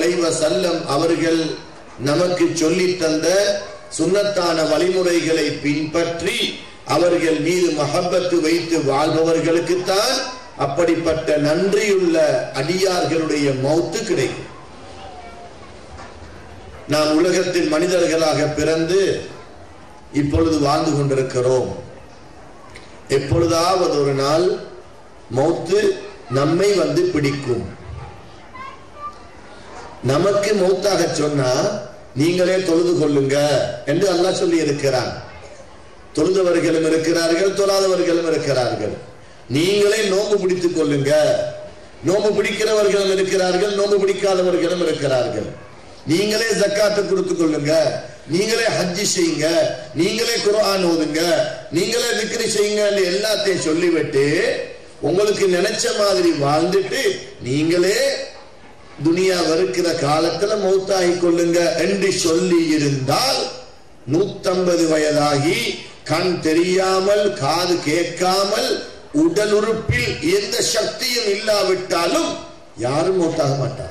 அலைஹி வஸல்லம் அவர்கள் நமக்கு சொல்லித் தந்த சுன்னத்தான வழிமுறைகளை பின்பற்றி அவர்கள் மீது மஹப்பத்து வைத்து வாழ்பவர்களுக்குத்தான் அப்படிப்பட்ட நன்றியுள்ள அடியார்களுடைய மௌத்து கிடைக்கும் நாம் உலகத்தில் மனிதர்களாக பிறந்து இப்பொழுது வாழ்ந்து கொண்டிருக்கிறோம் எப்பொழுதாவது ஒரு நாள் மௌத்து நம்மை வந்து பிடிக்கும் நமக்கு மௌத்தாக சொன்னா நீங்களே தொழுது கொள்ளுங்க என்று அல்லாஹ் சொல்லி இருக்கிறான் தொழுதவர்களும் இருக்கிறார்கள் தொழாதவர்களும் இருக்கிறார்கள் நீங்களே நோம்பு பிடித்துக் கொள்ளுங்க நோம்பு பிடிக்கிறவர்களும் இருக்கிறார்கள் நோம்பு பிடிக்காதவர்களும் இருக்கிறார்கள் நீங்களே ஜக்காத்து கொடுத்துக் கொள்ளுங்க நீங்களே ஹஜ்ஜி செய்யுங்க நீங்களே குர்ஆன் ஓதுங்க நீங்களே விக்ரி செய்யுங்க எல்லாத்தையும் சொல்லிவிட்டு உங்களுக்கு நினைச்ச மாதிரி வாழ்ந்துட்டு நீங்களே துனியா வருகிற காலத்துல மௌத்தாகி கொள்ளுங்க என்று சொல்லி இருந்தால் நூத்தம்பது வயதாகி கண் தெரியாமல் காது கேட்காமல் உடல் உறுப்பில் எந்த சக்தியும் இல்லாவிட்டாலும் யாரும் மௌத்தாக மாட்டார்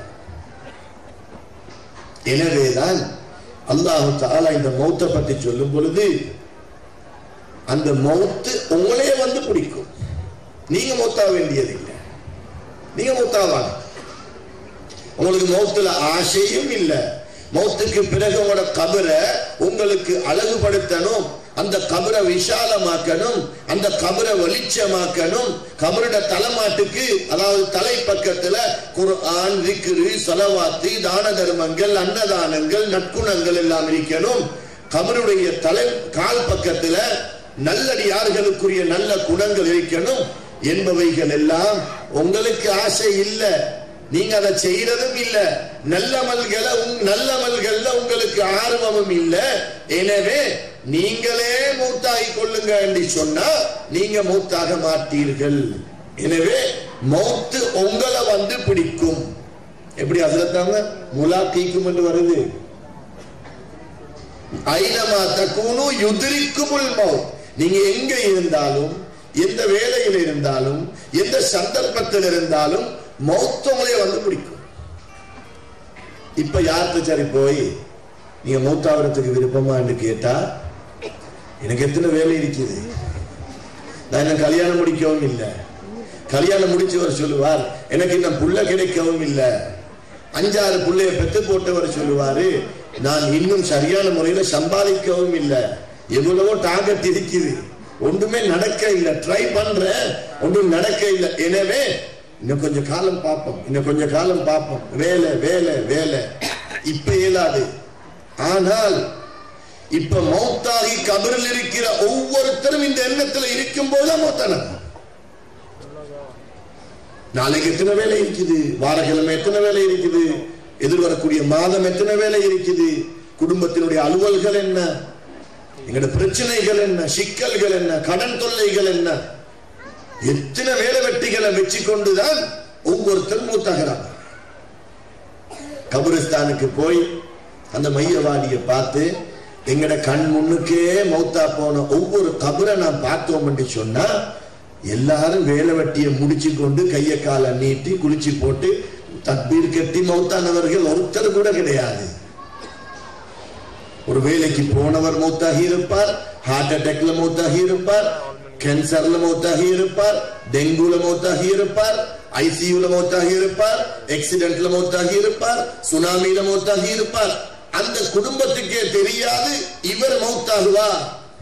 எனவேதான் அல்லாஹு தாலா இந்த மௌத்தை பற்றி சொல்லும் பொழுது அந்த மௌத்து உங்களே வந்து பிடிக்கும் நீங்க மௌத்தாக வேண்டியதில்லை நீங்க மௌத்தாவாங்க உங்களுக்கு மௌத்துல ஆசையும் இல்லை மௌத்துக்கு பிறகு உங்களோட கபரை உங்களுக்கு அழகுபடுத்தணும் அந்த கபரை விசாலமாக்கணும் அந்த கபரை வெளிச்சமாக்கணும் கபரோட தலைமாட்டுக்கு அதாவது தலை பக்கத்துல குர்ஆன் விக்ரு சலவாத்தி தான தர்மங்கள் அன்னதானங்கள் நற்குணங்கள் எல்லாம் இருக்கணும் கபருடைய தலை கால் பக்கத்துல நல்லடியார்களுக்குரிய நல்ல குணங்கள் இருக்கணும் என்பவைகள் எல்லாம் உங்களுக்கு ஆசை இல்லை நீங்க அதை செய்யறதும் இல்ல நல்லமல்களை நல்லமல்கள்ல உங்களுக்கு ஆர்வமும் இல்ல எனவே நீங்களே மூத்தாகி கொள்ளுங்க என்று சொன்னா நீங்க மூத்தாக மாட்டீர்கள் எனவே மௌத்து உங்களை வந்து பிடிக்கும் எப்படி அதுலத்தாங்க முலாக்கீக்கும் என்று வருது ஐனமா தக்கூனு யுதிரிக்குமுல் மௌத் நீங்க எங்க இருந்தாலும் எந்த வேலையில் இருந்தாலும் எந்த சந்தர்ப்பத்தில் இருந்தாலும் மௌத்தவங்களே வந்து பிடிக்கும் இப்ப யார்கிட்ட சரி போய் நீங்க மௌத்தாவரத்துக்கு விருப்பமா என்று கேட்டா எனக்கு எத்தனை வேலை இருக்குது நான் இன்னும் கல்யாணம் முடிக்கவும் இல்லை கல்யாணம் முடிச்சவர் சொல்லுவார் எனக்கு இன்னும் புள்ள கிடைக்கவும் இல்லை அஞ்சாறு புள்ளைய பெத்து போட்டவர் சொல்லுவாரு நான் இன்னும் சரியான முறையில சம்பாதிக்கவும் இல்லை எவ்வளவோ டார்கெட் இருக்குது ஒன்றுமே நடக்க இல்லை ட்ரை பண்றேன் ஒன்றும் நடக்க இல்லை எனவே இன்னும் கொஞ்சம் காலம் பார்ப்போம் இன்னும் கொஞ்சம் காலம் பார்ப்போம் வேலை வேலை வேலை இப்ப இயலாது ஆனால் இப்ப மௌத்தாகி கபரில் இருக்கிற ஒவ்வொருத்தரும் இந்த எண்ணத்துல இருக்கும் போதுதான் மௌத்தான நாளைக்கு எத்தனை வேலை இருக்குது வாரக்கிழமை எத்தனை வேலை இருக்குது எதிர்வரக்கூடிய மாதம் எத்தனை வேலை இருக்குது குடும்பத்தினுடைய அலுவல்கள் என்ன எங்களோட பிரச்சனைகள் என்ன சிக்கல்கள் என்ன கடன் தொல்லைகள் என்ன எத்தனை வேலை வெட்டிகளை வச்சு கொண்டுதான் ஒவ்வொருத்தரும் மூத்தாகிறாங்க கபரிஸ்தானுக்கு போய் அந்த மையவாடியை பார்த்து எங்கட கண் முன்னுக்கே மௌத்தா போன ஒவ்வொரு கபரை நான் பார்த்தோம் என்று சொன்னா எல்லாரும் வேலை வெட்டியை முடிச்சு கொண்டு கைய காலை நீட்டி குளிச்சு போட்டு தப்பீர் கட்டி மௌத்தானவர்கள் ஒருத்தர் கூட கிடையாது ஒரு வேலைக்கு போனவர் மௌத்தாகி இருப்பார் ஹார்ட் அட்டாக்ல மௌத்தாகி இருப்பார் கேன்சர்ல மௌத்தாகி இருப்பார் டெங்குல மௌத்தாகி இருப்பார் ஐசியூல மௌத்தாகி இருப்பார் ஆக்சிடென்ட்ல மௌத்தாகி இருப்பார் சுனாமியில மௌத்தாகி இருப்பார் அந்த குடும்பத்துக்கே தெரியாது இவர் மௌத்தாகுவார்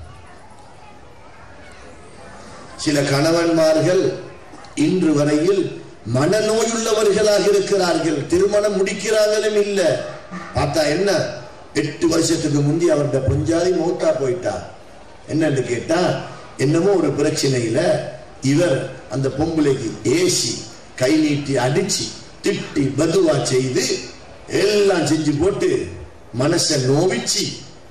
சில கணவன்மார்கள் இன்று வரையில் மனநோயுள்ளவர்களாக இருக்கிறார்கள் திருமணம் முடிக்கிறாங்களும் இல்ல பார்த்தா என்ன எட்டு வருஷத்துக்கு முந்தி அவர்கிட்ட பொஞ்சாதி மௌத்தா போயிட்டா என்னன்னு கேட்டா என்னமோ ஒரு பிரச்சனையில இவர் அந்த பொம்பளைக்கு ஏசி கை நீட்டி அடிச்சு திட்டி பதுவா செய்து எல்லாம் செஞ்சு போட்டு மனசை நோவிச்சு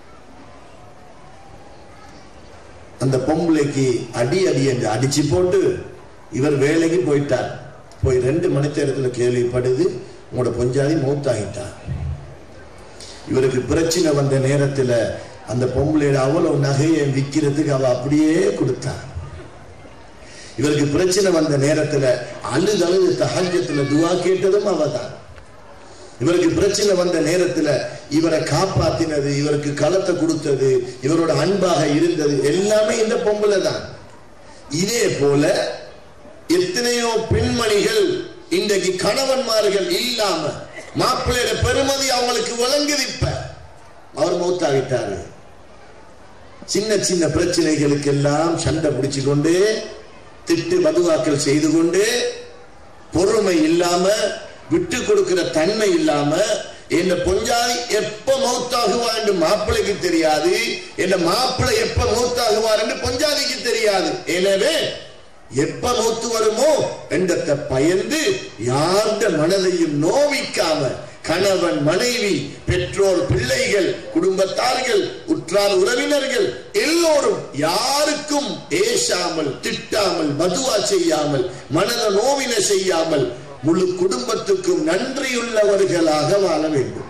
அந்த பொம்பளைக்கு அடி அடி என்று அடிச்சு போட்டு இவர் வேலைக்கு போயிட்டார் போய் ரெண்டு மணி நேரத்துல கேள்விப்படுது உங்களோட பொஞ்சாதி மூத்தாகிட்டார் இவருக்கு பிரச்சனை வந்த நேரத்துல அந்த பொம்பளையோட அவ்வளவு நகையை விற்கிறதுக்கு அவ அப்படியே கொடுத்தா இவருக்கு பிரச்சனை வந்த நேரத்துல அழுது அழுது தஹஜத்துல துவா கேட்டதும் அவ தான் இவருக்கு பிரச்சனை வந்த நேரத்துல இவரை காப்பாத்தினது இவருக்கு களத்தை கொடுத்தது இவரோட அன்பாக இருந்தது எல்லாமே இந்த பொம்பளை தான் இதே போல எத்தனையோ பெண்மணிகள் இன்றைக்கு கணவன்மார்கள் இல்லாம மாப்பிள்ளையோட பெருமதி அவங்களுக்கு விளங்குது இப்ப அவர் மௌத்தாகிட்டாரு சின்ன சின்ன பிரச்சனைகளுக்கு எல்லாம் சண்டை பிடிச்சு கொண்டு திட்டு மதுவாக்கல் செய்து கொண்டு பொறுமை இல்லாம விட்டு கொடுக்கிற தன்மை இல்லாம என்ன பொஞ்சாதி எப்ப மௌத்தாகுவா என்று மாப்பிள்ளைக்கு தெரியாது என்ன மாப்பிள்ளை எப்ப மௌத்தாகுவார் என்று பொஞ்சாதிக்கு தெரியாது எனவே எப்ப மௌத்து வருமோ என்றத்தை பயந்து யார்ட மனதையும் நோவிக்காம கணவன் மனைவி பெற்றோர் பிள்ளைகள் குடும்பத்தார்கள் உற்றார் உறவினர்கள் எல்லோரும் யாருக்கும் ஏசாமல் திட்டாமல் மதுவா செய்யாமல் மனத நோவின செய்யாமல் முழு குடும்பத்துக்கும் நன்றியுள்ளவர்களாக வாழ வேண்டும்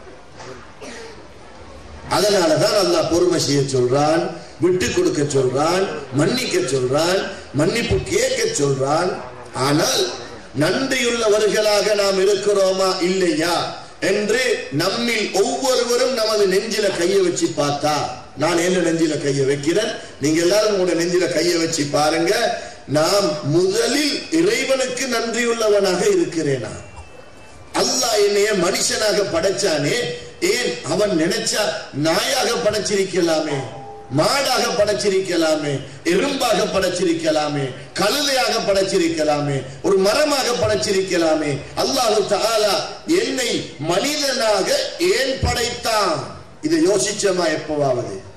அதனாலதான் அல்லாஹ் பொறுமை செய்ய சொல்றான் விட்டு கொடுக்க சொல்றான் மன்னிக்க சொல்றான் மன்னிப்பு கேட்க சொல்றான் ஆனால் நன்றியுள்ளவர்களாக நாம் இருக்கிறோமா இல்லையா என்று நம்மில் ஒவ்வொருவரும் நமது நெஞ்சில கைய வச்சு பார்த்தா நான் என்ன நெஞ்சில கைய வைக்கிறேன் நீங்க எல்லாரும் உங்களோட நெஞ்சில கைய வச்சு பாருங்க நாம் முதலில் இறைவனுக்கு நன்றியுள்ளவனாக இருக்கிறேனா அல்லாஹ் என்னைய மனுஷனாக படைச்சானே ஏன் அவன் நினைச்சா நாயாக படைச்சிருக்கலாமே மாடாக படைச்சிருக்கலாமே எறும்பாக படைச்சிருக்கலாமே கழுதையாக படைச்சிருக்கலாமே ஒரு மரமாக படைச்சிருக்கலாமே அல்லாஹு தாலா என்னை மனிதனாக ஏன் படைத்தான் இதை யோசிச்சோமா எப்பவாவது